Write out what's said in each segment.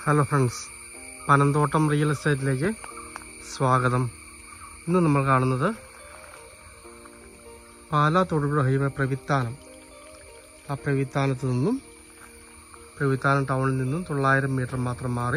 hello friends Panamthottam real എസ്റ്റേറ്റിലേക്ക് സ്വാഗതം ഇന്ന് നമ്മൾ കാണുന്നത് പാലാ തൊടുപുഴ ഹൈവേ പ്രവിത്താനം ആ പ്രവിത്താനത്ത് നിന്നും പ്രവിത്താനം ടൗണിൽ നിന്നും തൊള്ളായിരം മീറ്റർ മാത്രം മാറി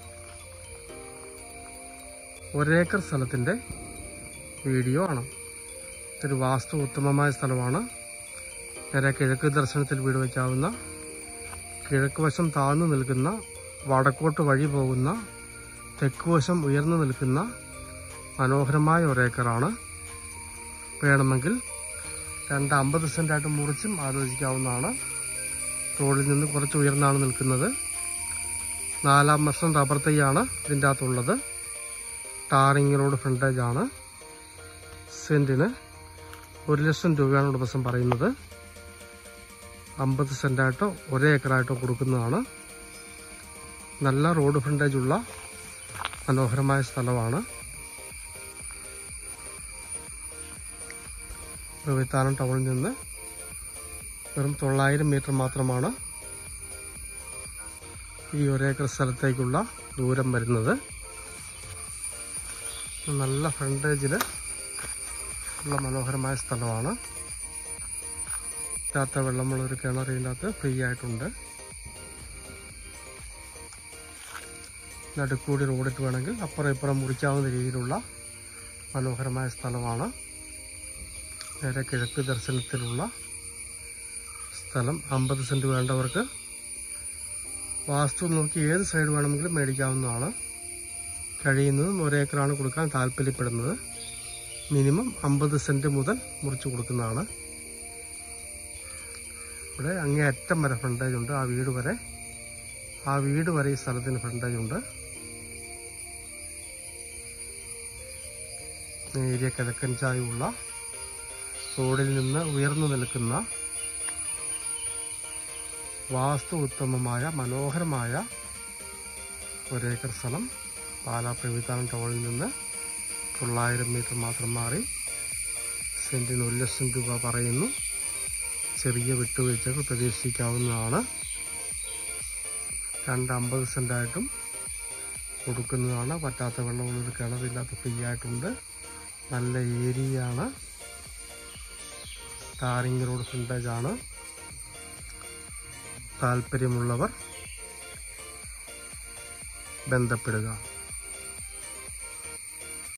ഒരേക്കർ സ്ഥലത്തിൻ്റെ വീഡിയോ ആണ് ഇതൊരു വാസ്തു ഉത്തമമായ സ്ഥലമാണ് നേരെ കിഴക്ക് ദർശനത്തിൽ വീട് വയ്ക്കാവുന്ന കിഴക്ക് വശം താഴ്ന്നു നിൽക്കുന്ന വടക്കോട്ട് വഴി പോകുന്ന തെക്ക് വശം ഉയർന്നു നിൽക്കുന്ന മനോഹരമായ ഒരേക്കറാണ് വേണമെങ്കിൽ രണ്ട് അമ്പത് സെൻറ്റായിട്ട് മുറിച്ചും ആലോചിക്കാവുന്നതാണ് റോഡിൽ നിന്ന് കുറച്ച് ഉയർന്നാണ് നിൽക്കുന്നത് നാലാം വർഷം റബ്ബർ തൈയാണ് ഇതിൻ്റെ അകത്തുള്ളത് ടാറിങ് റോഡ് ഫ്രണ്ടേജ് ആണ് സെൻറ്റിന് ഒരു ലക്ഷം രൂപയാണ് ഉടമസ്ഥൻ പറയുന്നത് അമ്പത് സെൻറ്റായിട്ടോ ഒരേ ഏക്കറായിട്ടോ കൊടുക്കുന്നതാണ് നല്ല റോഡ് ഫ്രണ്ടേജ് ഉള്ള മനോഹരമായ സ്ഥലമാണ് വിത്താനം ടൗണിൽ നിന്ന് വെറും തൊള്ളായിരം മീറ്റർ മാത്രമാണ് ഈ ഒരേക്കർ സ്ഥലത്തേക്കുള്ള ദൂരം വരുന്നത് നല്ല ഫ്രണ്ടേജിൽ ഉള്ള മനോഹരമായ സ്ഥലമാണ് ഇല്ലാത്ത വെള്ളമുള്ള ഒരു കിണർ ഇതിനകത്ത് ഫ്രീ ആയിട്ടുണ്ട് നടുക്കൂടി റോഡിട്ട് വേണമെങ്കിൽ അപ്പുറം ഇപ്പുറം മുറിക്കാവുന്ന രീതിയിലുള്ള മനോഹരമായ സ്ഥലമാണ് നേരെ കിഴക്ക് ദർശനത്തിലുള്ള സ്ഥലം അമ്പത് സെൻറ്റ് വേണ്ടവർക്ക് വാസ്തു നോക്കി ഏത് സൈഡ് വേണമെങ്കിലും മേടിക്കാവുന്നതാണ് കഴിയുന്നതും ഒരേക്കറാണ് കൊടുക്കാൻ താല്പര്യപ്പെടുന്നത് മിനിമം അമ്പത് സെൻറ്റ് മുതൽ മുറിച്ച് കൊടുക്കുന്നതാണ് ഇവിടെ അങ്ങേ അറ്റം വരെ ഫ്രണ്ടേജ് ഉണ്ട് ആ വീട് വരെ ആ വീട് വരെ ഈ സ്ഥലത്തിന് ഫ്രണ്ടേജ് ഉണ്ട് നേരിയ കിഴക്കൻ ചായവുള്ള റോഡിൽ നിന്ന് ഉയർന്നു നിൽക്കുന്ന വാസ്തു ഉത്തമമായ മനോഹരമായ ഒരേക്കർ സ്ഥലം പാലാ പ്രവിധാനം ടൗണിൽ നിന്ന് തൊള്ളായിരം മീറ്റർ മാത്രം മാറി സെൻറ്റിന് ഒരു ലക്ഷം രൂപ പറയുന്നു ചെറിയ വിട്ടുവീഴ്ചകൾ പ്രതീക്ഷിക്കാവുന്നതാണ് രണ്ട് അമ്പത് സെൻറ്റായിട്ടും കൊടുക്കുന്നതാണ് പറ്റാത്ത വെള്ളമുള്ളൊരു കിണറില്ലാത്ത ഫ്രീ ആയിട്ടുണ്ട് നല്ല ഏരിയയാണ് ടാറിങ് റോഡ് ഫ്രണ്ടേജ് ആണ് താല്പര്യമുള്ളവർ ബന്ധപ്പെടുക